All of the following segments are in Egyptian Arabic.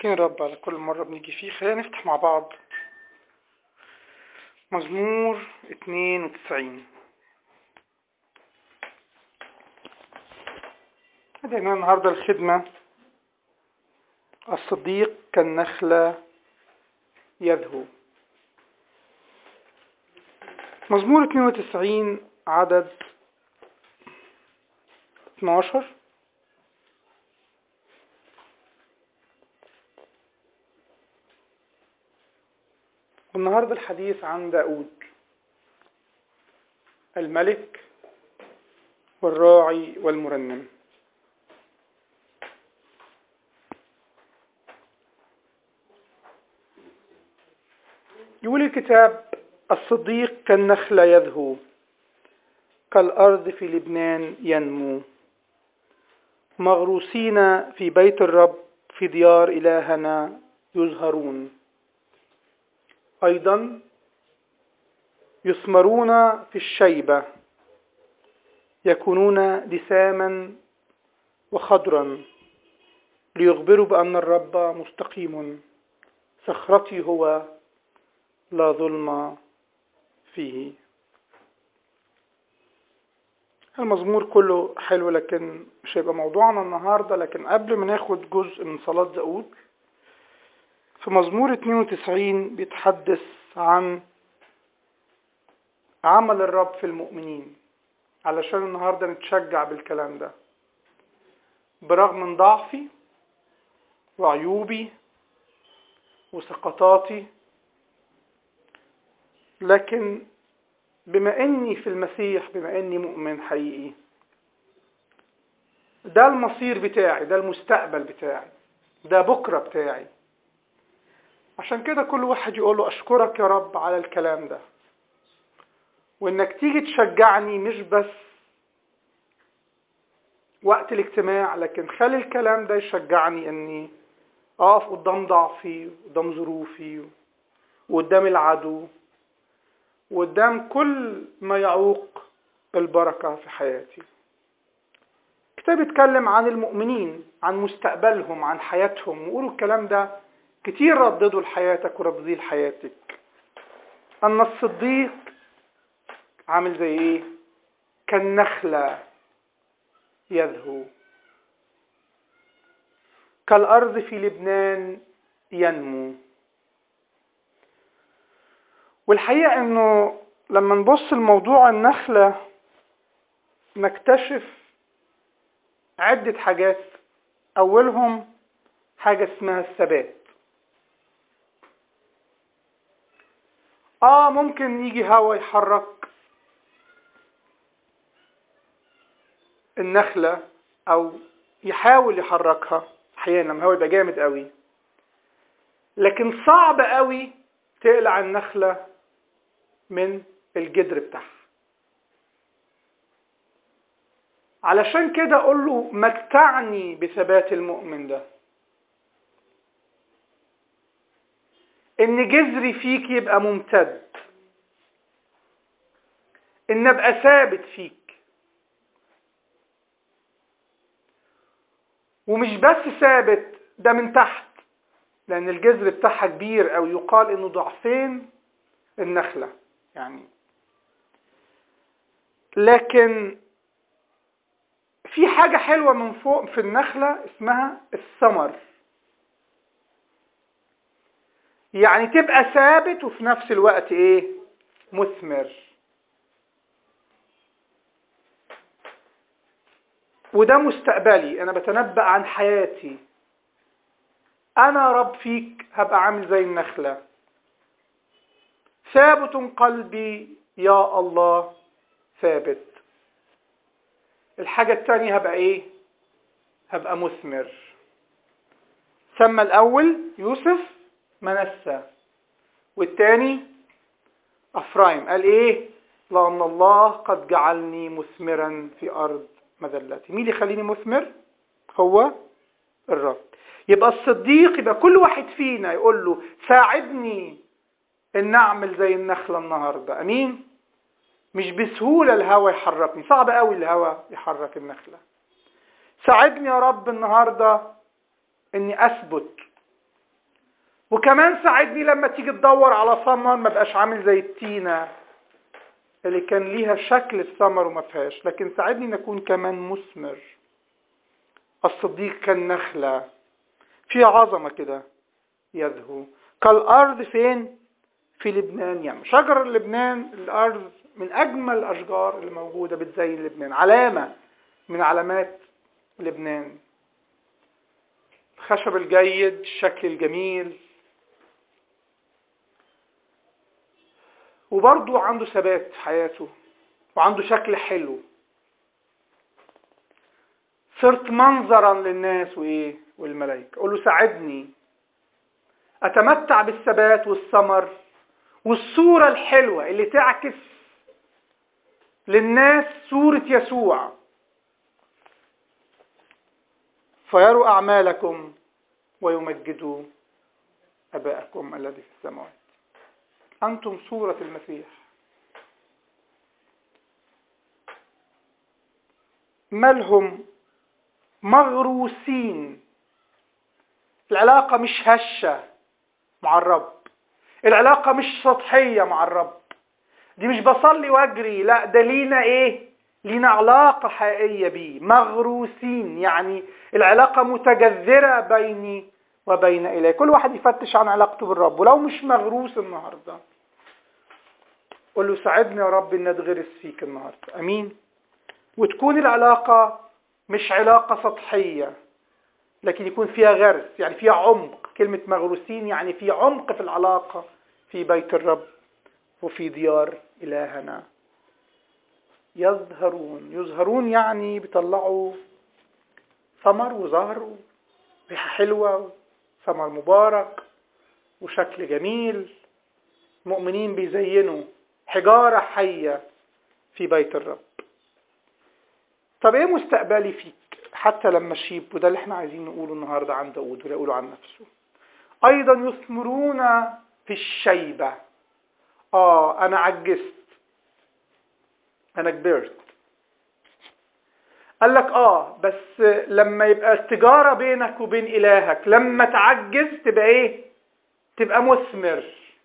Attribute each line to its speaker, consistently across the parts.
Speaker 1: شاكرين رب على كل مرة بنيجي فيه خلينا نفتح مع بعض مزمور 92 بدأنا النهاردة الخدمة الصديق كالنخلة يذهو مزمور 92 عدد 12 والنهاردة الحديث عن داود الملك والراعي والمرنم يقول الكتاب الصديق كالنخلة يذهو كالأرض في لبنان ينمو مغروسين في بيت الرب في ديار إلهنا يزهرون أيضا يثمرون في الشيبة يكونون دساما وخضرا ليخبروا بأن الرب مستقيم صخرتي هو لا ظلم فيه المزمور كله حلو لكن مش هيبقى موضوعنا النهاردة لكن قبل ما ناخد جزء من صلاة داود في مزمور 92 بيتحدث عن عمل الرب في المؤمنين علشان النهاردة نتشجع بالكلام ده برغم من ضعفي وعيوبي وسقطاتي لكن بما اني في المسيح بما اني مؤمن حقيقي ده المصير بتاعي ده المستقبل بتاعي ده بكرة بتاعي عشان كده كل واحد يقول له اشكرك يا رب على الكلام ده وانك تيجي تشجعني مش بس وقت الاجتماع لكن خلي الكلام ده يشجعني اني اقف قدام ضعفي قدام ظروفي وقدام العدو وقدام كل ما يعوق البركة في حياتي كتاب يتكلم عن المؤمنين عن مستقبلهم عن حياتهم وقولوا الكلام ده كتير رددوا لحياتك وردديه لحياتك أن الصديق عامل زي إيه كالنخلة يذهو كالأرض في لبنان ينمو والحقيقة انه لما نبص لموضوع النخلة نكتشف عدة حاجات اولهم حاجة اسمها الثبات اه ممكن يجي هوا يحرك النخلة او يحاول يحركها احيانا الهوا يبقى جامد قوي لكن صعب قوي تقلع النخلة من الجدر بتاعها علشان كده اقول له متعني بثبات المؤمن ده ان جذري فيك يبقى ممتد ان ابقى ثابت فيك ومش بس ثابت ده من تحت لان الجذر بتاعها كبير او يقال انه ضعفين النخله يعني لكن في حاجة حلوة من فوق في النخلة اسمها الثمر يعني تبقى ثابت وفي نفس الوقت ايه مثمر وده مستقبلي انا بتنبأ عن حياتي انا رب فيك هبقى عامل زي النخله ثابت قلبي يا الله ثابت الحاجة الثانية هبقى ايه هبقى مثمر سمى الاول يوسف منسى والثاني افرايم قال ايه لان الله قد جعلني مثمرا في ارض مذلتي مين اللي يخليني مثمر هو الرب يبقى الصديق يبقى كل واحد فينا يقول له ساعدني ان اعمل زي النخله النهارده امين مش بسهوله الهوا يحركني صعب قوي الهوا يحرك النخله ساعدني يا رب النهارده اني اثبت وكمان ساعدني لما تيجي تدور على ثمر ما بقاش عامل زي التينة اللي كان ليها شكل الثمر وما فيهاش لكن ساعدني ان اكون كمان مثمر الصديق كان نخلة فيها عظمة كده يذهو كالأرض فين في لبنان يعني شجر لبنان الأرض من أجمل الأشجار اللي موجودة بتزين لبنان علامة من علامات لبنان الخشب الجيد الشكل الجميل وبرضه عنده ثبات في حياته وعنده شكل حلو صرت منظرا للناس وايه والملائكه اقول له ساعدني اتمتع بالثبات والثمر والصوره الحلوه اللي تعكس للناس صوره يسوع فيروا اعمالكم ويمجدوا اباءكم الذي في السماوات انتم صوره المسيح مالهم مغروسين العلاقة مش هشة مع الرب العلاقة مش سطحية مع الرب دي مش بصلي واجري لا ده لينا ايه لينا علاقة حقيقية بيه مغروسين يعني العلاقة متجذرة بيني وبين إليه كل واحد يفتش عن علاقته بالرب ولو مش مغروس النهاردة قل له ساعدني يا رب ان اتغرس فيك النهاردة امين وتكون العلاقة مش علاقة سطحية لكن يكون فيها غرس يعني فيها عمق كلمة مغروسين يعني في عمق في العلاقة في بيت الرب وفي ديار إلهنا يظهرون يظهرون يعني بيطلعوا ثمر وزهر ريحة حلوة ثمر مبارك وشكل جميل مؤمنين بيزينوا حجارة حية في بيت الرب طب ايه مستقبلي فيك حتى لما شيب وده اللي احنا عايزين نقوله النهارده عن داود ولا يقوله عن نفسه ايضا يثمرون في الشيبة اه انا عجزت انا كبرت قال لك اه بس لما يبقى التجارة بينك وبين الهك لما تعجز تبقى ايه تبقى مثمر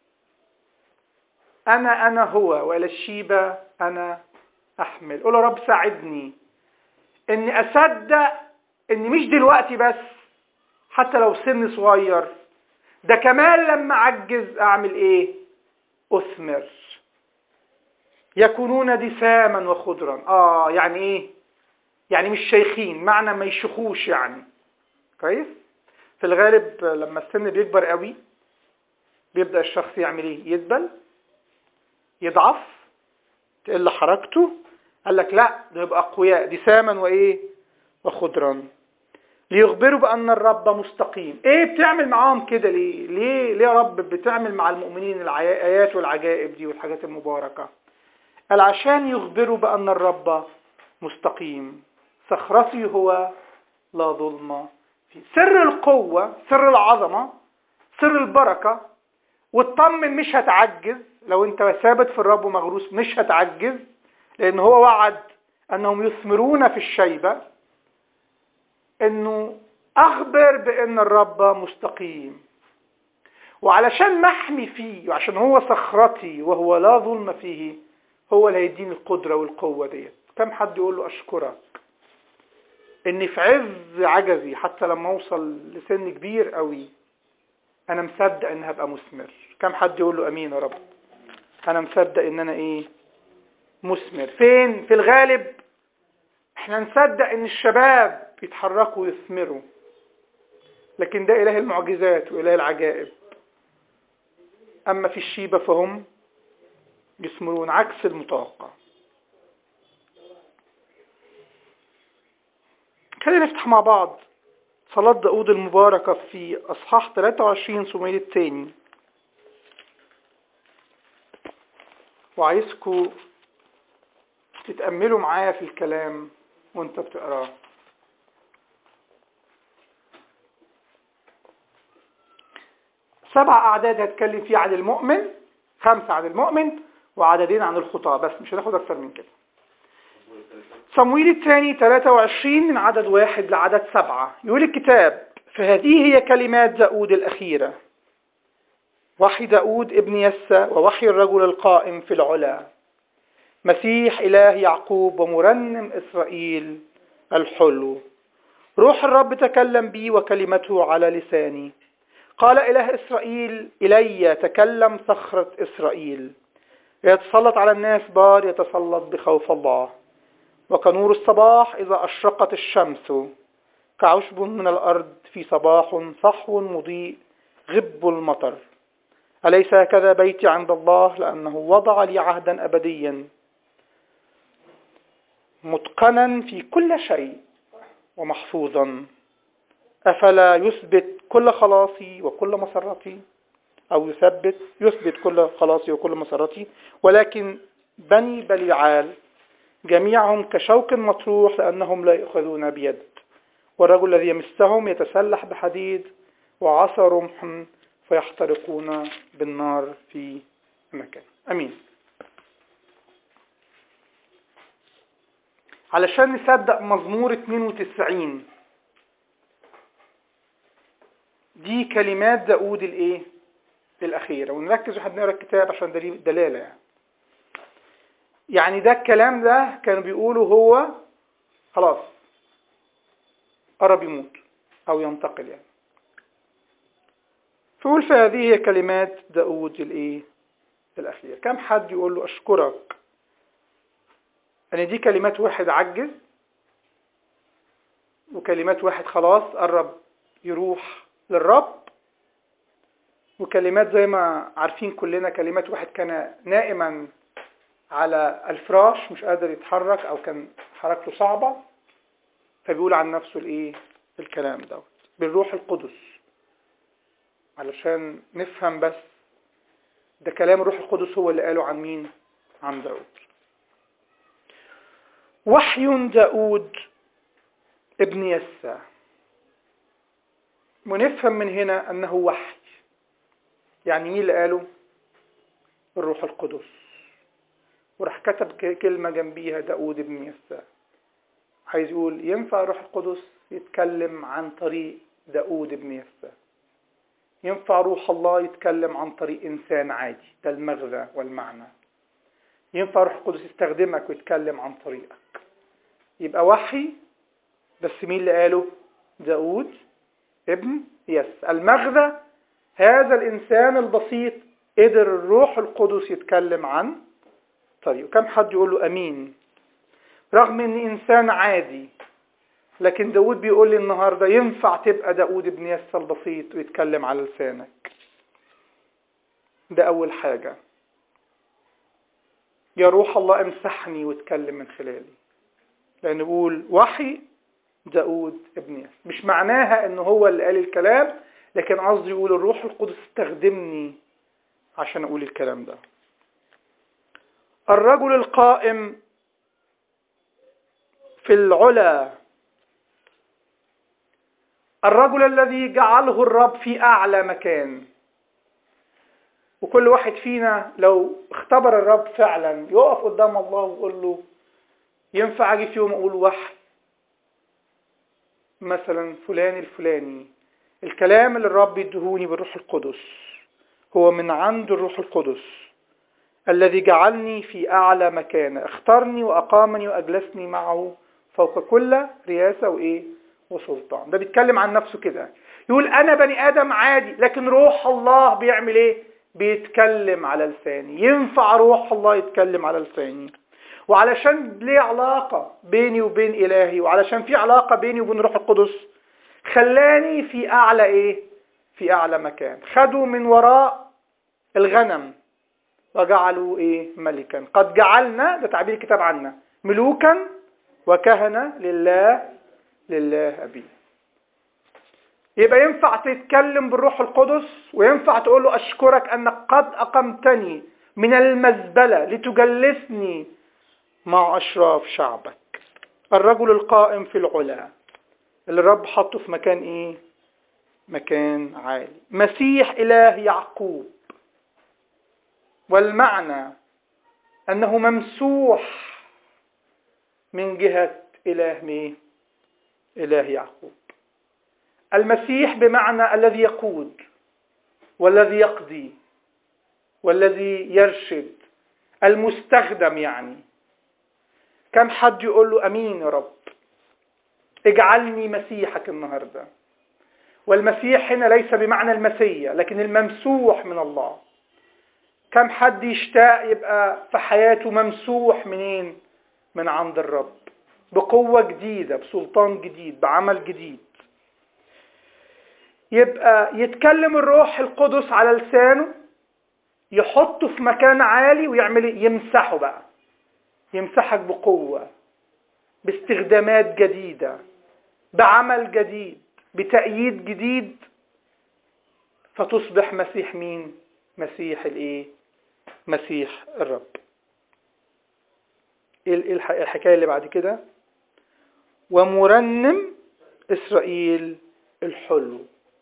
Speaker 1: انا انا هو والى الشيبة انا احمل قول يا رب ساعدني اني اصدق ان مش دلوقتي بس حتى لو سن صغير ده كمان لما اعجز اعمل ايه اثمر يكونون دساما وخضرا اه يعني ايه يعني مش شيخين معنى ما يشخوش يعني كويس في الغالب لما السن بيكبر قوي بيبدا الشخص يعمل ايه يدبل يضعف تقل حركته قال لك لا ده يبقى اقوياء دساما وايه وخضرا ليخبروا بان الرب مستقيم ايه بتعمل معاهم كده ليه ليه ليه يا رب بتعمل مع المؤمنين الايات والعجائب دي والحاجات المباركه قال عشان يخبروا بان الرب مستقيم صخرتي هو لا ظلم فيه سر القوه سر العظمه سر البركه واطمن مش هتعجز لو انت ثابت في الرب ومغروس مش هتعجز لان هو وعد انهم يثمرون في الشيبة انه اخبر بان الرب مستقيم وعلشان محمي فيه وعشان هو صخرتي وهو لا ظلم فيه هو اللي هيديني القدرة والقوة ديت كم حد يقول له اشكرك اني في عز عجزي حتى لما اوصل لسن كبير قوي انا مصدق ان هبقى مثمر كم حد يقول له امين يا رب انا مصدق ان انا ايه مثمر فين في الغالب احنا نصدق ان الشباب بيتحركوا ويثمروا لكن ده اله المعجزات واله العجائب اما في الشيبة فهم يثمرون عكس المتوقع خلينا نفتح مع بعض صلاة داود المباركة في أصحاح 23 صمويل الثاني وعايزكم تتأملوا معايا في الكلام وانت بتقراه سبع أعداد هتكلم فيه عن المؤمن خمسة عن المؤمن وعددين عن الخطاة بس مش هناخد أكثر من كده صمويل الثاني 23 من عدد واحد لعدد سبعة يقول الكتاب فهذه هي كلمات داود الأخيرة وحي داود ابن يسى ووحي الرجل القائم في العلا مسيح إله يعقوب ومرنم إسرائيل الحلو روح الرب تكلم بي وكلمته على لساني قال إله إسرائيل إلي تكلم صخرة إسرائيل يتسلط على الناس بار يتسلط بخوف الله وكنور الصباح إذا أشرقت الشمس كعشب من الأرض في صباح صحو مضيء غب المطر أليس هكذا بيتي عند الله لأنه وضع لي عهدا أبديا متقنا في كل شيء ومحفوظا أفلا يثبت كل خلاصي وكل مسرتي أو يثبت يثبت كل خلاصي وكل مسرتي ولكن بني بليعال جميعهم كشوك مطروح لأنهم لا يأخذون بيد والرجل الذي يمسهم يتسلح بحديد وعصى رمح فيحترقون بالنار في مكان أمين علشان نصدق مزمور 92 دي كلمات داود الايه الاخيره ونركز واحنا بنقرا الكتاب عشان ده دلاله يعني يعني ده الكلام ده كانوا بيقولوا هو خلاص قرب يموت او ينتقل يعني فقول فهذه هي كلمات داود الايه الاخيره كم حد يقول له اشكرك ان دي كلمات واحد عجز وكلمات واحد خلاص قرب يروح للرب وكلمات زي ما عارفين كلنا كلمات واحد كان نائما على الفراش مش قادر يتحرك او كان حركته صعبة فبيقول عن نفسه الايه الكلام دوت بالروح القدس علشان نفهم بس ده كلام الروح القدس هو اللي قاله عن مين عن داود وحي داود ابن يسى ونفهم من هنا أنه وحي يعني مين اللي قاله الروح القدس وراح كتب كلمة جنبيها داود ابن يسى عايز يقول ينفع الروح القدس يتكلم عن طريق داود ابن يسى ينفع روح الله يتكلم عن طريق إنسان عادي ده المغزى والمعنى ينفع روح القدس يستخدمك ويتكلم عن طريقك يبقى وحي بس مين اللي قاله داود ابن يس المغزى هذا الإنسان البسيط قدر الروح القدس يتكلم عن طريقه كم حد يقول له أمين رغم ان إنسان عادي لكن داود بيقول لي النهاردة ينفع تبقى داود ابن يس البسيط ويتكلم على لسانك ده أول حاجة يا روح الله امسحني واتكلم من خلالي لأن بيقول وحي داود ابن ياس مش معناها ان هو اللي قال الكلام لكن قصدي يقول الروح القدس استخدمني عشان اقول الكلام ده الرجل القائم في العلا الرجل الذي جعله الرب في اعلى مكان وكل واحد فينا لو اختبر الرب فعلا يقف قدام الله ويقول له ينفع اجي في يوم اقول وحي مثلا فلان الفلاني الكلام اللي الرب يدهوني بالروح القدس هو من عند الروح القدس الذي جعلني في أعلى مكان اختارني وأقامني وأجلسني معه فوق كل رياسة وإيه وسلطان ده بيتكلم عن نفسه كده يقول أنا بني آدم عادي لكن روح الله بيعمل إيه بيتكلم على لساني ينفع روح الله يتكلم على لساني وعلشان ليه علاقة بيني وبين إلهي وعلشان في علاقة بيني وبين روح القدس خلاني في أعلى إيه في أعلى مكان خدوا من وراء الغنم وجعلوا إيه ملكا قد جعلنا ده تعبير الكتاب عنا ملوكا وكهنة لله لله أبيه يبقى ينفع تتكلم بالروح القدس وينفع تقول له أشكرك أنك قد أقمتني من المزبلة لتجلسني مع أشراف شعبك الرجل القائم في العلا اللي الرب حطه في مكان ايه مكان عالي مسيح إله يعقوب والمعنى أنه ممسوح من جهة إله مين إله يعقوب المسيح بمعنى الذي يقود والذي يقضي والذي يرشد المستخدم يعني كم حد يقول له امين يا رب اجعلني مسيحك النهارده والمسيح هنا ليس بمعنى المسيا لكن الممسوح من الله كم حد يشتاق يبقى في حياته ممسوح منين من عند الرب بقوة جديدة بسلطان جديد بعمل جديد يبقى يتكلم الروح القدس على لسانه يحطه في مكان عالي ويعمل ايه يمسحه بقى يمسحك بقوة باستخدامات جديدة بعمل جديد بتأييد جديد فتصبح مسيح مين مسيح الايه مسيح الرب ايه الحكاية اللي بعد كده ومرنم اسرائيل الحلو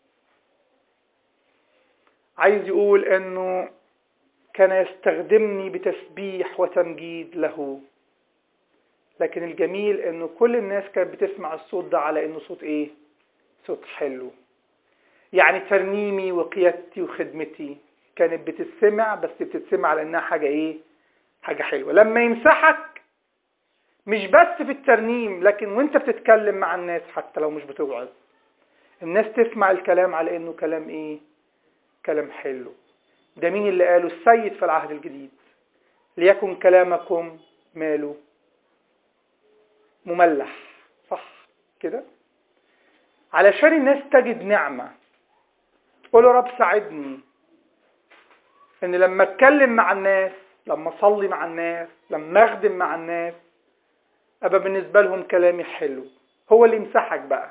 Speaker 1: عايز يقول انه كان يستخدمني بتسبيح وتمجيد له لكن الجميل انه كل الناس كانت بتسمع الصوت ده على انه صوت ايه صوت حلو يعني ترنيمي وقيادتي وخدمتي كانت بتتسمع بس بتتسمع على انها حاجة ايه حاجة حلوة لما يمسحك مش بس في الترنيم لكن وانت بتتكلم مع الناس حتى لو مش بتوعظ الناس تسمع الكلام على انه كلام ايه كلام حلو ده مين اللي قاله السيد في العهد الجديد ليكن كلامكم ماله مملح صح كده علشان الناس تجد نعمة تقول رب ساعدني ان لما اتكلم مع الناس لما اصلي مع الناس لما اخدم مع الناس ابقى بالنسبة لهم كلامي حلو هو اللي يمسحك بقى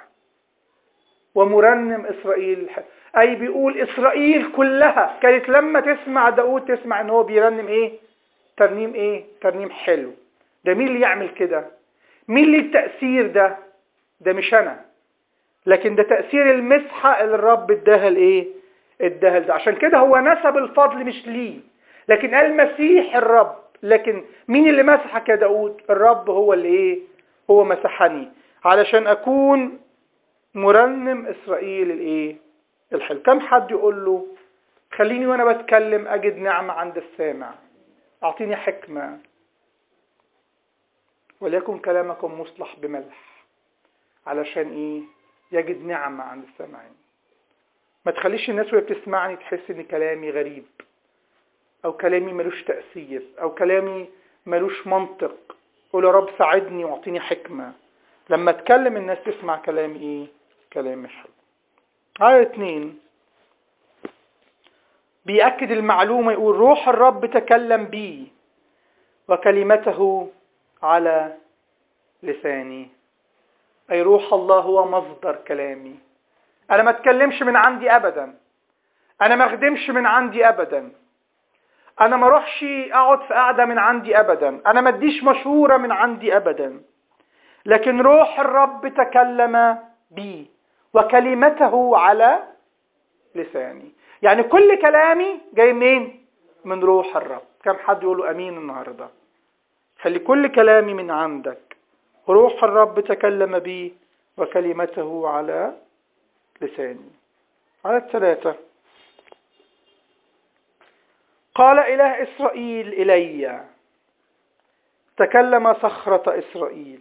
Speaker 1: ومرنم اسرائيل اي بيقول اسرائيل كلها كانت لما تسمع داود تسمع ان هو بيرنم ايه ترنيم ايه ترنيم حلو ده مين اللي يعمل كده مين اللي التأثير ده ده مش انا لكن ده تأثير المسحة اللي الرب اداها لايه اداها ده عشان كده هو نسب الفضل مش ليه لكن قال مسيح الرب لكن مين اللي مسحك يا داود الرب هو اللي ايه هو مسحني علشان اكون مرنم اسرائيل الايه الحلو كم حد يقول له خليني وانا بتكلم اجد نعمة عند السامع اعطيني حكمة وليكن كلامكم مصلح بملح علشان ايه يجد نعمة عند السامعين ما تخليش الناس وهي بتسمعني تحس ان كلامي غريب او كلامي ملوش تأثير او كلامي ملوش منطق قول يا رب ساعدني واعطيني حكمة لما اتكلم الناس تسمع كلامي ايه كلامي حلو آية اتنين بيأكد المعلومة يقول روح الرب تكلم بي وكلمته على لساني أي روح الله هو مصدر كلامي أنا ما اتكلمش من عندي أبدا أنا ما اخدمش من عندي أبدا أنا ما اروحش أقعد في قعدة من عندي أبدا أنا ما اديش مشورة من عندي أبدا لكن روح الرب تكلم بي وكلمته على لساني يعني كل كلامي جاي منين من روح الرب كم حد يقولوا امين النهاردة خلي كل كلامي من عندك روح الرب تكلم بي وكلمته على لساني على الثلاثة قال إله إسرائيل إلي تكلم صخرة إسرائيل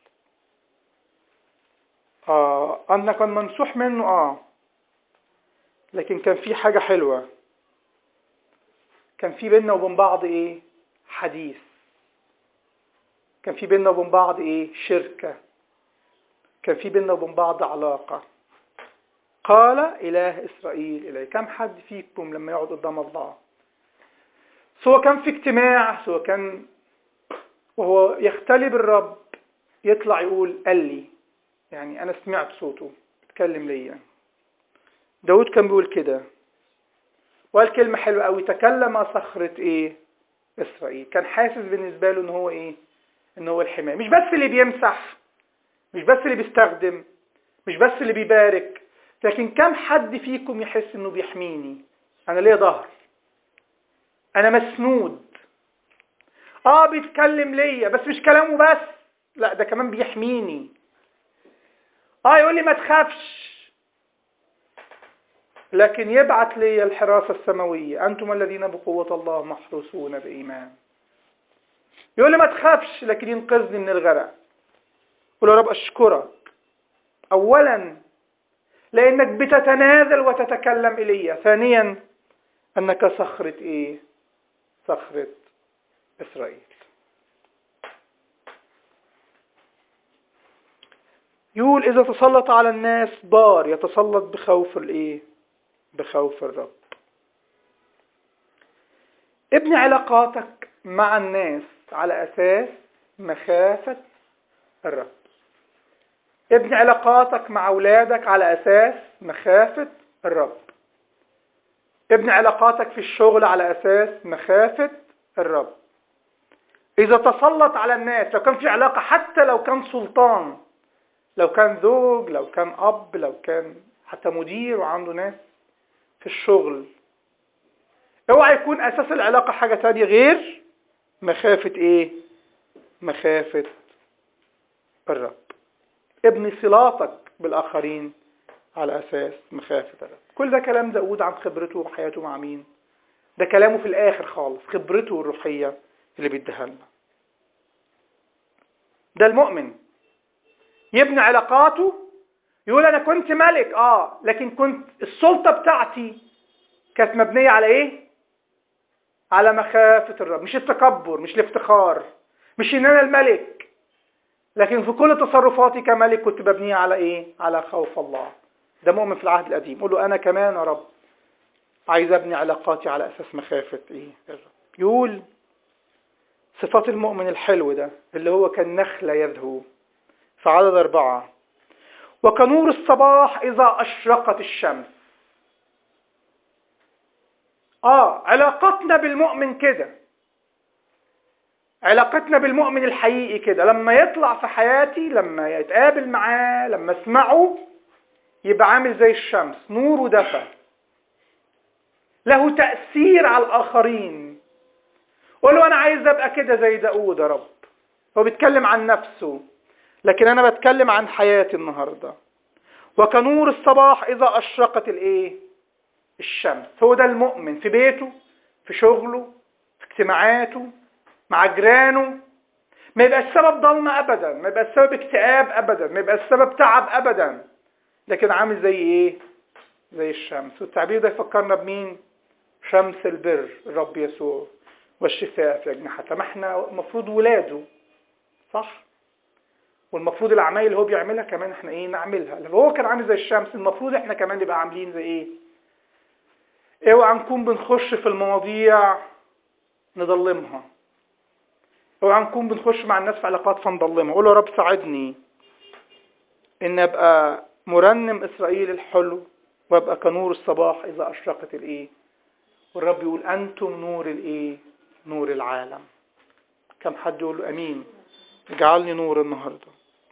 Speaker 1: آه أنا كان منسوح منه آه لكن كان في حاجة حلوة كان في بيننا وبين بعض إيه حديث كان في بيننا وبين بعض إيه شركة كان في بيننا وبين بعض علاقة قال إله إسرائيل إليه كم حد فيكم لما يقعد قدام الله سواء كان في اجتماع سواء كان وهو يختلي بالرب يطلع يقول قال لي يعني أنا سمعت صوته اتكلم ليا داود كان بيقول كده وقال كلمة حلوة قوي تكلم صخرة ايه اسرائيل كان حاسس بالنسبة له ان هو ايه ان هو الحماية مش بس اللي بيمسح مش بس اللي بيستخدم مش بس اللي بيبارك لكن كم حد فيكم يحس انه بيحميني انا ليا ظهر انا مسنود اه بيتكلم ليا بس مش كلامه بس لا ده كمان بيحميني اه يقول لي ما تخافش لكن يبعت لي الحراسة السماوية أنتم الذين بقوة الله محروسون بإيمان يقول لي ما تخافش لكن ينقذني من الغرق قل يا رب أشكرك أولا لأنك بتتنازل وتتكلم إلي ثانيا أنك صخرة إيه صخرة إسرائيل يقول إذا تسلط على الناس ضار يتسلط بخوف الإيه بخوف الرب ابني علاقاتك مع الناس على أساس مخافة الرب ابني علاقاتك مع أولادك على أساس مخافة الرب ابني علاقاتك في الشغل على أساس مخافة الرب إذا تسلط على الناس لو كان في علاقة حتى لو كان سلطان لو كان زوج لو كان أب لو كان حتى مدير وعنده ناس في الشغل اوعى يكون أساس العلاقة حاجة تانية غير مخافة إيه؟ مخافة الرب ابني صلاتك بالآخرين على أساس مخافة الرب كل ده كلام داود عن خبرته وحياته مع مين ده كلامه في الآخر خالص خبرته الروحية اللي بيديها لنا ده المؤمن يبني علاقاته يقول أنا كنت ملك آه لكن كنت السلطة بتاعتي كانت مبنية على إيه على مخافة الرب مش التكبر مش الافتخار مش إن أنا الملك لكن في كل تصرفاتي كملك كنت ببنيها على إيه على خوف الله ده مؤمن في العهد القديم قول له أنا كمان يا رب عايز أبني علاقاتي على أساس مخافة إيه الرب يقول صفات المؤمن الحلو ده اللي هو كالنخلة يذهو في عدد أربعة وكنور الصباح إذا أشرقت الشمس آه علاقتنا بالمؤمن كده علاقتنا بالمؤمن الحقيقي كده لما يطلع في حياتي لما يتقابل معاه لما اسمعه يبقى عامل زي الشمس نور ودفى له تأثير على الآخرين قول له أنا عايز أبقى كده زي داود يا رب هو بيتكلم عن نفسه لكن أنا بتكلم عن حياتي النهاردة وكنور الصباح إذا أشرقت الإيه الشمس هو ده المؤمن في بيته في شغله في اجتماعاته مع جيرانه ما يبقى السبب ضلمة أبدا ما يبقى السبب اكتئاب أبدا ما يبقى السبب تعب أبدا لكن عامل زي إيه زي الشمس والتعبير ده يفكرنا بمين شمس البر الرب يسوع والشفاء في أجنحتها ما احنا المفروض ولاده صح والمفروض الأعمال اللي هو بيعملها كمان احنا ايه نعملها لو هو كان عامل زي الشمس المفروض احنا كمان نبقى عاملين زي ايه اوعى نكون بنخش في المواضيع نضلمها اوعى نكون بنخش مع الناس في علاقات فنضلمها قول يا رب ساعدني ان ابقى مرنم اسرائيل الحلو وابقى كنور الصباح اذا اشرقت الايه والرب يقول انتم نور الايه نور العالم كم حد يقول له امين اجعلني نور النهارده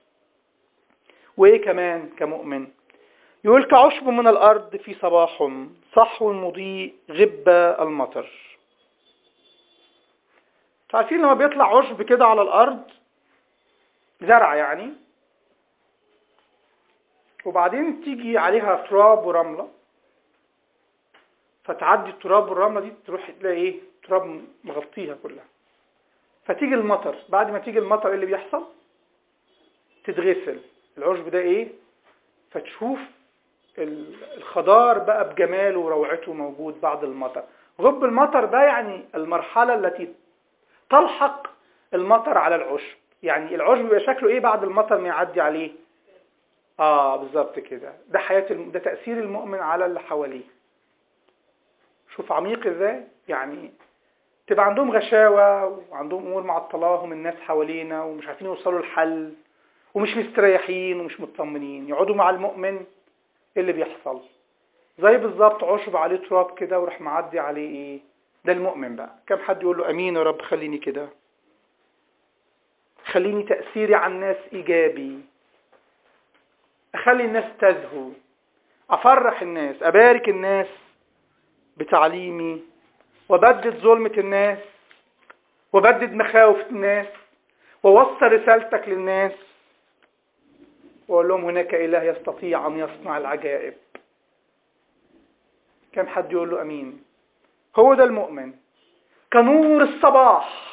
Speaker 1: وايه كمان كمؤمن يقول كعشب من الارض في صباح صحو مضيء غب المطر عارفين لما بيطلع عشب كده على الارض زرع يعني وبعدين تيجي عليها تراب ورمله فتعدي التراب والرمله دي تروح تلاقي ايه تراب مغطيها كلها فتيجي المطر بعد ما تيجي المطر ايه اللي بيحصل تتغسل العشب ده ايه فتشوف الخضار بقى بجماله وروعته موجود بعد المطر غب المطر ده يعني المرحلة التي تلحق المطر على العشب يعني العشب بيبقى شكله ايه بعد المطر ما يعدي عليه اه بالظبط كده ده حياة الم... ده تأثير المؤمن على اللي حواليه شوف عميق ازاي يعني تبقى عندهم غشاوة وعندهم امور معطلاهم الناس حوالينا ومش عارفين يوصلوا لحل ومش مستريحين ومش مطمنين يقعدوا مع المؤمن ايه اللي بيحصل زي بالظبط عشب عليه تراب كده وراح معدي عليه ايه ده المؤمن بقى كم حد يقول له امين يا رب خليني كده خليني تأثيري على الناس ايجابي اخلي الناس تزهو افرح الناس ابارك الناس بتعليمي وبدد ظلمة الناس وبدد مخاوف الناس ووصل رسالتك للناس وأقول لهم هناك إله يستطيع أن يصنع العجائب كان حد يقول له أمين هو ده المؤمن كنور الصباح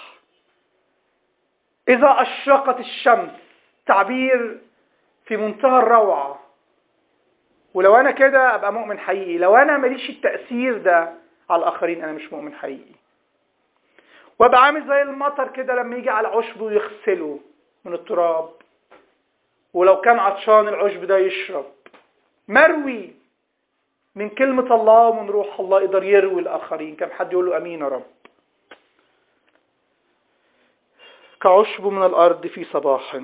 Speaker 1: إذا أشرقت الشمس تعبير في منتهى الروعة ولو أنا كده أبقى مؤمن حقيقي لو أنا ماليش التأثير ده على الآخرين أنا مش مؤمن حقيقي وابقى عامل زي المطر كده لما يجي على عشب ويغسله من التراب ولو كان عطشان العشب ده يشرب مروي من كلمة الله ومن روح الله يقدر يروي الآخرين كم حد يقول له أمين يا رب كعشب من الأرض في صباح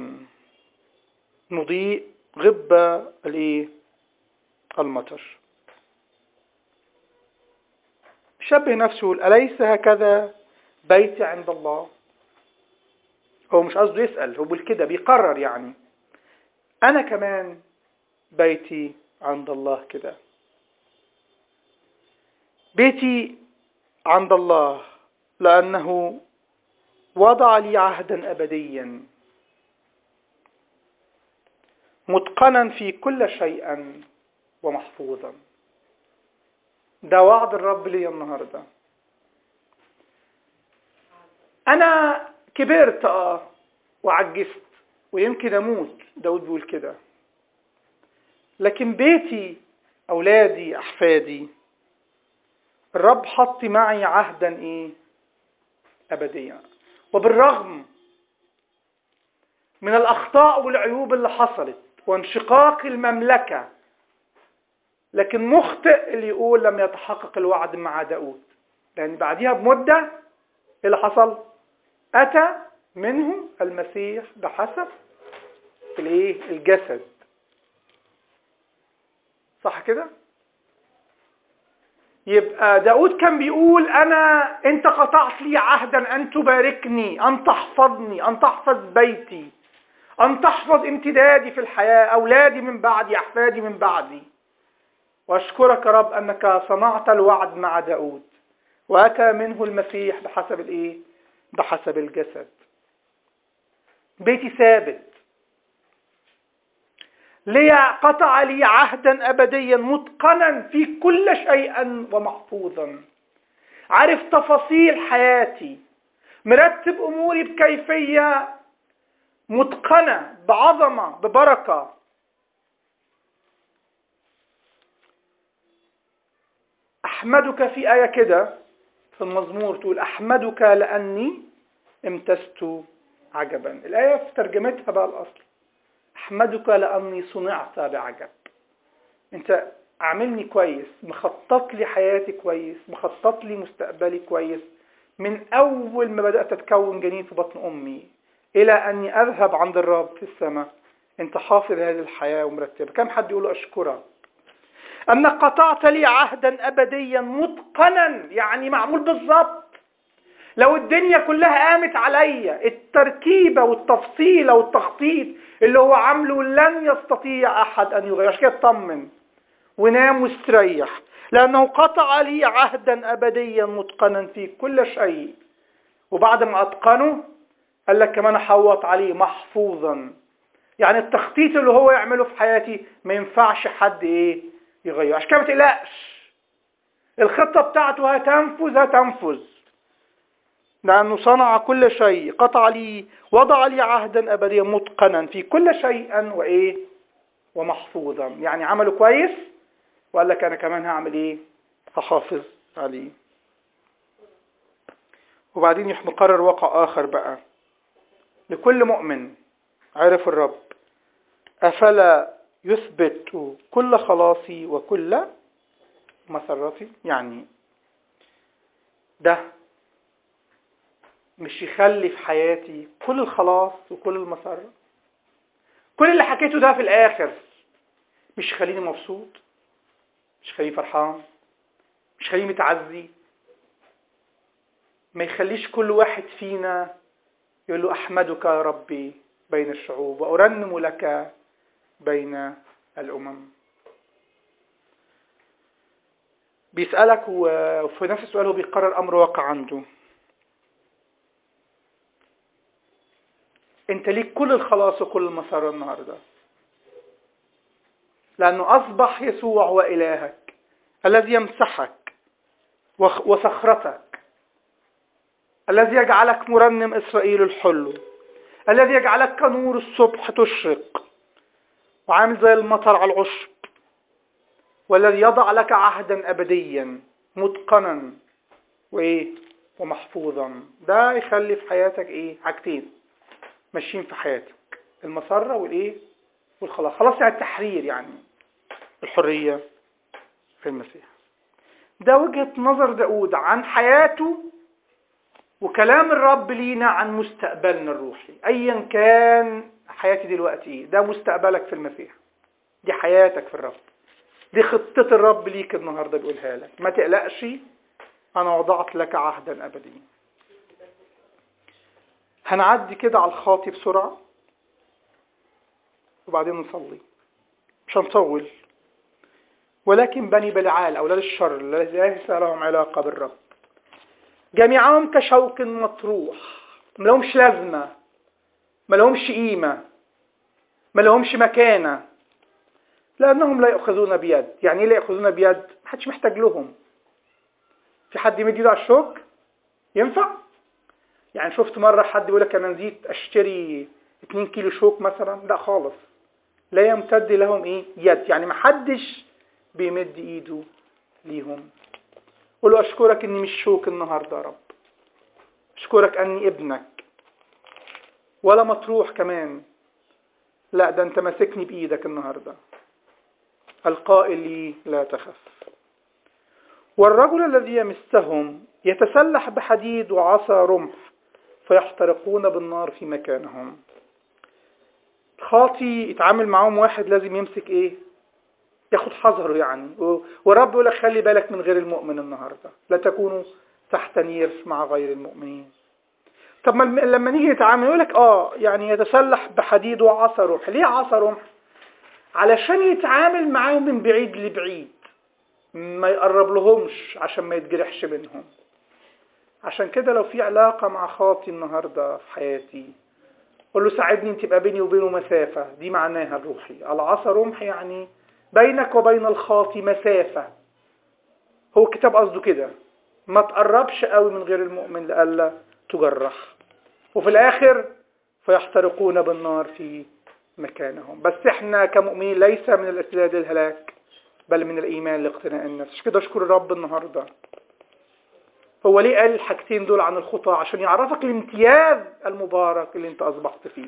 Speaker 1: مضيء غبة الايه المطر شبه نفسه يقول أليس هكذا بيتي عند الله هو مش قصده يسأل هو بالكده بيقرر يعني أنا كمان بيتي عند الله كده بيتي عند الله لأنه وضع لي عهدا أبديا متقنا في كل شيء ومحفوظا ده وعد الرب لي النهارده انا كبرت اه وعجزت ويمكن اموت داود بيقول كده لكن بيتي اولادي احفادي الرب حط معي عهدا ايه ابديا وبالرغم من الاخطاء والعيوب اللي حصلت وانشقاق المملكه لكن مخطئ اللي يقول لم يتحقق الوعد مع داود لان بعديها بمده ايه اللي حصل أتى منه المسيح بحسب الايه الجسد صح كده يبقى داود كان بيقول أنا أنت قطعت لي عهدا أن تباركني أن تحفظني أن تحفظ بيتي أن تحفظ امتدادي في الحياة أولادي من بعدي أحفادي من بعدي وأشكرك رب أنك صنعت الوعد مع داود وأتى منه المسيح بحسب الإيه بحسب الجسد بيتي ثابت لي قطع لي عهدا أبديا متقنا في كل شيء ومحفوظا عارف تفاصيل حياتي مرتب أموري بكيفية متقنة بعظمة ببركة أحمدك في آية كده في المزمور تقول أحمدك لأني امتزت عجبا الآية في ترجمتها بقى الأصل أحمدك لأني صنعت بعجب أنت عاملني كويس مخطط لي حياتي كويس مخطط لي مستقبلي كويس من أول ما بدأت أتكون جنين في بطن أمي إلى أني أذهب عند الرب في السماء أنت حافظ هذه الحياة ومرتبة كم حد يقول أشكرك أنك قطعت لي عهدا أبديا متقنا يعني معمول بالظبط لو الدنيا كلها قامت عليا التركيبة والتفصيلة والتخطيط اللي هو عامله لن يستطيع أحد أن يغير عشان كده اطمن ونام واستريح لأنه قطع لي عهدا أبديا متقنا في كل شيء وبعد ما أتقنه قال لك كمان أحوط عليه محفوظا يعني التخطيط اللي هو يعمله في حياتي ما ينفعش حد ايه يغير عشان كده ما تقلقش الخطة بتاعته هتنفذ هتنفذ لأنه صنع كل شيء قطع لي وضع لي عهدا أبديا متقنا في كل شيء وإيه ومحفوظا يعني عمله كويس وقال لك أنا كمان هعمل إيه هحافظ عليه وبعدين مقرر واقع آخر بقى لكل مؤمن عرف الرب أفلا يثبت كل خلاصي وكل مسرتي يعني ده مش يخلي في حياتي كل الخلاص وكل المسرة كل اللي حكيته ده في الآخر مش يخليني مبسوط مش يخليني فرحان مش يخليني متعزي ما يخليش كل واحد فينا يقول له أحمدك يا ربي بين الشعوب وأرنم لك بين الأمم بيسألك وفي نفس السؤال هو بيقرر أمر واقع عنده انت ليك كل الخلاص وكل المسار النهاردة لأنه أصبح يسوع هو إلهك الذي يمسحك وصخرتك الذي يجعلك مرنم إسرائيل الحلو الذي يجعلك كنور الصبح تشرق وعامل زي المطر على العشب والذي يضع لك عهدا أبديا متقنا وإيه ومحفوظا ده يخلي في حياتك إيه حاجتين ماشيين في حياتك المسرة والإيه والخلاص خلاص يعني التحرير يعني الحرية في المسيح ده وجهة نظر داود عن حياته وكلام الرب لينا عن مستقبلنا الروحي ايا كان حياتي دلوقتي ده مستقبلك في المسيح دي حياتك في الرب دي خطة الرب ليك النهاردة بيقولها لك ما تقلقش انا وضعت لك عهدا ابديا هنعدي كده على الخاطي بسرعة وبعدين نصلي مش هنطول ولكن بني بلعال أولاد الشر الذي ليس لهم علاقة بالرب جميعهم كشوك مطروح ما لهمش لازمة ما لهمش قيمة ما لهمش مكانة لأنهم لا يأخذون بيد يعني ايه لا يأخذون بيد محدش محتاج لهم في حد يمد ايده على الشوك ينفع يعني شفت مرة حد يقول لك أنا نزيت أشتري 2 كيلو شوك مثلا لا خالص لا يمتد لهم ايه يد يعني محدش بيمد ايده ليهم قول له اشكرك اني مش شوك النهارده يا رب اشكرك اني ابنك ولا مطروح كمان لا ده انت ماسكني بايدك النهارده القائل لي لا تخف والرجل الذي يمسهم يتسلح بحديد وعصا رمح فيحترقون بالنار في مكانهم خاطي يتعامل معاهم واحد لازم يمسك ايه ياخد حذره يعني ورب يقول لك خلي بالك من غير المؤمن النهارده لا تكونوا تحت نير مع غير المؤمنين طب ما لما نيجي نتعامل يقول لك اه يعني يتسلح بحديد وعصا رمح ليه عصا رمح علشان يتعامل معاهم من بعيد لبعيد ما يقرب لهمش عشان ما يتجرحش منهم عشان كده لو في علاقة مع خاطي النهاردة في حياتي قول له ساعدني ان تبقى بيني وبينه مسافة دي معناها الروحي العصا رمح يعني بينك وبين الخاطي مسافة هو الكتاب قصده كده ما تقربش قوي من غير المؤمن لألا تجرح وفي الآخر فيحترقون بالنار في مكانهم بس احنا كمؤمنين ليس من الاستعداد للهلاك بل من الإيمان لاقتناء النفس عشان كده أشكر الرب النهاردة هو ليه قال الحاجتين دول عن الخطاة عشان يعرفك الامتياز المبارك اللي انت أصبحت فيه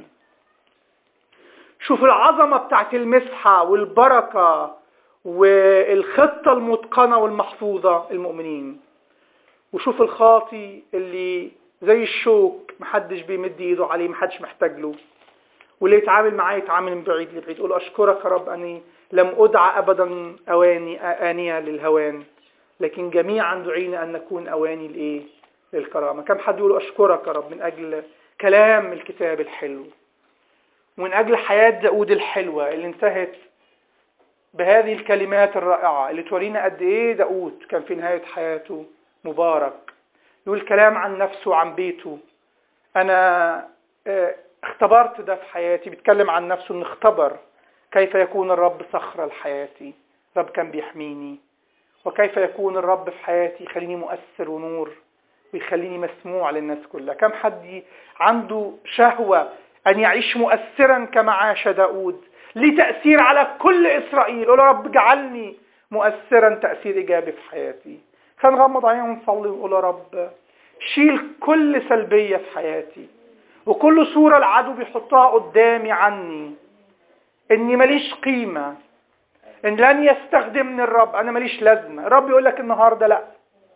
Speaker 1: شوف العظمة بتاعت المسحة والبركة والخطة المتقنة والمحفوظة المؤمنين وشوف الخاطي اللي زي الشوك محدش بيمد ايده عليه محدش محتاج له واللي يتعامل معاه يتعامل من بعيد لبعيد يقول اشكرك يا رب اني لم ادعى ابدا اواني انيه للهوان لكن جميعا دعينا ان نكون اواني لايه للكرامه كم حد يقول اشكرك يا رب من اجل كلام الكتاب الحلو ومن أجل حياة داود الحلوة اللي انتهت بهذه الكلمات الرائعة اللي تورينا قد إيه داود كان في نهاية حياته مبارك يقول كلام عن نفسه وعن بيته أنا اختبرت ده في حياتي بيتكلم عن نفسه إن اختبر كيف يكون الرب صخرة لحياتي رب كان بيحميني وكيف يكون الرب في حياتي يخليني مؤثر ونور ويخليني مسموع للناس كلها كم حد عنده شهوة أن يعيش مؤثرا كما عاش داود ليه تأثير على كل إسرائيل قول رب اجعلني مؤثرا تأثير إيجابي في حياتي خلينا نغمض عينينا ونصلي ونقول يا رب شيل كل سلبية في حياتي وكل صورة العدو بيحطها قدامي عني إني ماليش قيمة إن لن يستخدمني الرب أنا ماليش لازمة الرب يقول لك النهاردة لأ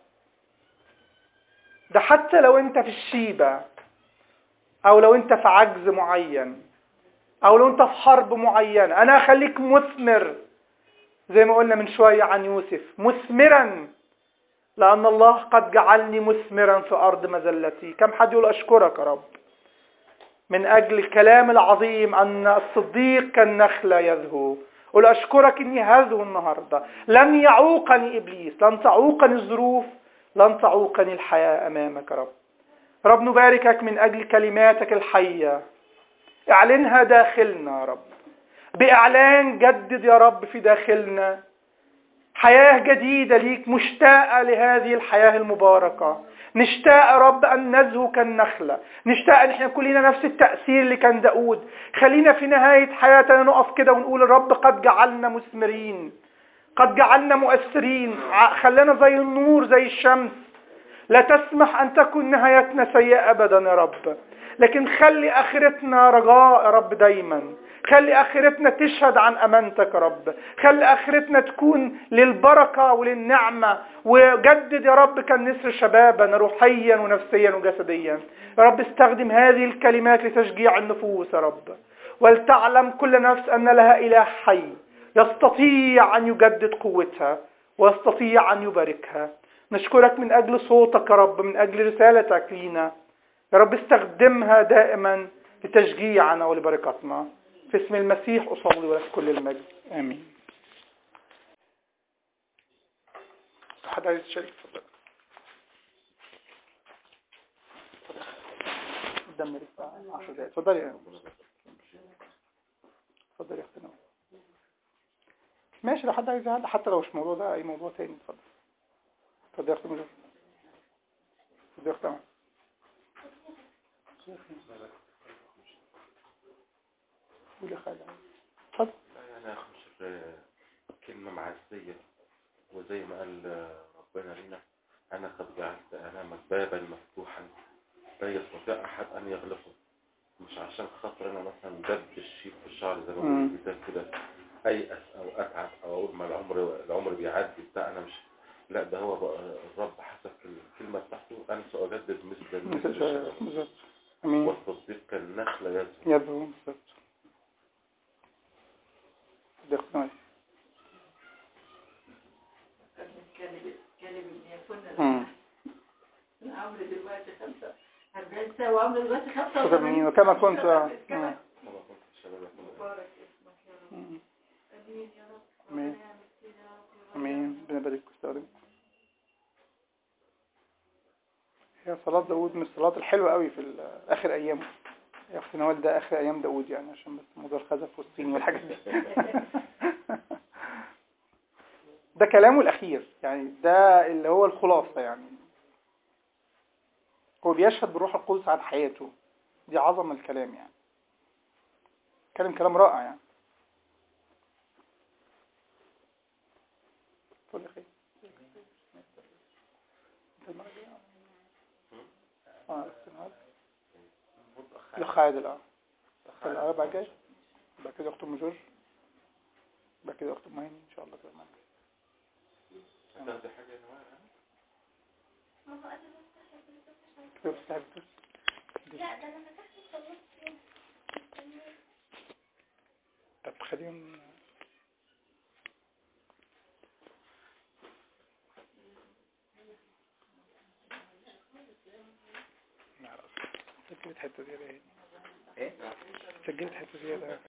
Speaker 1: ده حتى لو أنت في الشيبة او لو انت في عجز معين او لو انت في حرب معينة انا اخليك مثمر زي ما قلنا من شوية عن يوسف مثمرا لان الله قد جعلني مثمرا في ارض مزلتي كم حد يقول اشكرك يا رب من اجل الكلام العظيم ان الصديق كالنخلة يزهو قل اشكرك اني هزهو النهاردة لن يعوقني ابليس لن تعوقني الظروف لن تعوقني الحياة امامك يا رب رب نباركك من أجل كلماتك الحية اعلنها داخلنا يا رب بإعلان جدد يا رب في داخلنا حياة جديدة ليك مشتاقة لهذه الحياة المباركة نشتاق يا رب أن نزهو كالنخلة نشتاق أن احنا كلنا نفس التأثير اللي كان داود خلينا في نهاية حياتنا نقف كده ونقول الرب قد جعلنا مثمرين قد جعلنا مؤثرين ع- خلانا زي النور زي الشمس لا تسمح أن تكون نهايتنا سيئة أبدا يا رب لكن خلي آخرتنا رجاء يا رب دايما خلي آخرتنا تشهد عن أمانتك يا رب خلي آخرتنا تكون للبركة وللنعمة وجدد يا رب كان نسر شبابنا روحيا ونفسيا وجسديا يا رب استخدم هذه الكلمات لتشجيع النفوس يا رب ولتعلم كل نفس أن لها إله حي يستطيع أن يجدد قوتها ويستطيع أن يباركها نشكرك من أجل صوتك يا رب من أجل رسالتك لينا يا رب استخدمها دائما لتشجيعنا ولبركتنا في اسم المسيح أصلي ولك كل المجد آمين حد عايز يشارك اتفضل قدام لسه 10 دقايق اتفضلي يا اتفضل يا اختنا ماشي لو حد عايز يعلق حتى لو مش موضوع ده اي موضوع تاني اتفضل اتفضل يا اختي مجد اتفضل يا اختي عمر. قولي يا خالد اتفضل
Speaker 2: لا يعني أخش كلمة معزية وزي ما قال ربنا لنا أنا قد جعلت أمامك بابا مفتوحا لا يستطيع أحد أن يغلقه مش عشان خاطر أنا مثلا دب الشيب في الشعر زي ما
Speaker 1: مم.
Speaker 2: بقول كده كده أيأس أو أتعب أو أقول ما العمر العمر بيعدي بتاع أنا مش لا ده هو بقى الرب حسب الكلمة بتاعته أنا سأجدد مثل مثل الشباب
Speaker 1: بالظبط امين
Speaker 2: والتصديق كالنخلة يزهو
Speaker 1: يدعو بالظبط دي اختي ماشي.
Speaker 3: كان كان ابن يكون
Speaker 1: مم.
Speaker 3: العمر دلوقتي خمسة 40 سنة وعمر دلوقتي 85
Speaker 1: 85 وكما كنت آه.
Speaker 3: كما
Speaker 1: مم.
Speaker 2: كما كنت الشباب يقولون.
Speaker 3: مبارك اسمك يا رب
Speaker 1: مم.
Speaker 3: امين يا رب
Speaker 1: آمين.
Speaker 3: ربنا يعمل كده يا رب
Speaker 1: امين ربنا يبارك ويستخدمك هي صلاة داود من الصلاة الحلوة قوي في ال- آخر أيامه يا أختي نوال ده آخر أيام داود يعني عشان بس موضوع الخزف والصين والحاجات دي ده كلامه الأخير يعني ده اللي هو الخلاصة يعني هو بيشهد بالروح القدس عن حياته دي عظمة الكلام يعني كلام كلام رائع يعني كل خير انت المرة الجاية؟ اه استناد الاخ عادل اه الاخ الاربع جاي بعد كده اخت ام جورج بعد كده اخت ام هاني ان شاء الله كده معانا
Speaker 2: هتاخدي حاجة يا نوال؟
Speaker 1: كده بتستعد بس.
Speaker 4: لا ده انا فتحت الصوت
Speaker 1: طب خليهم لا، سجلت حتة زيادة اهي
Speaker 5: ايه
Speaker 1: سجلت حتة زيادة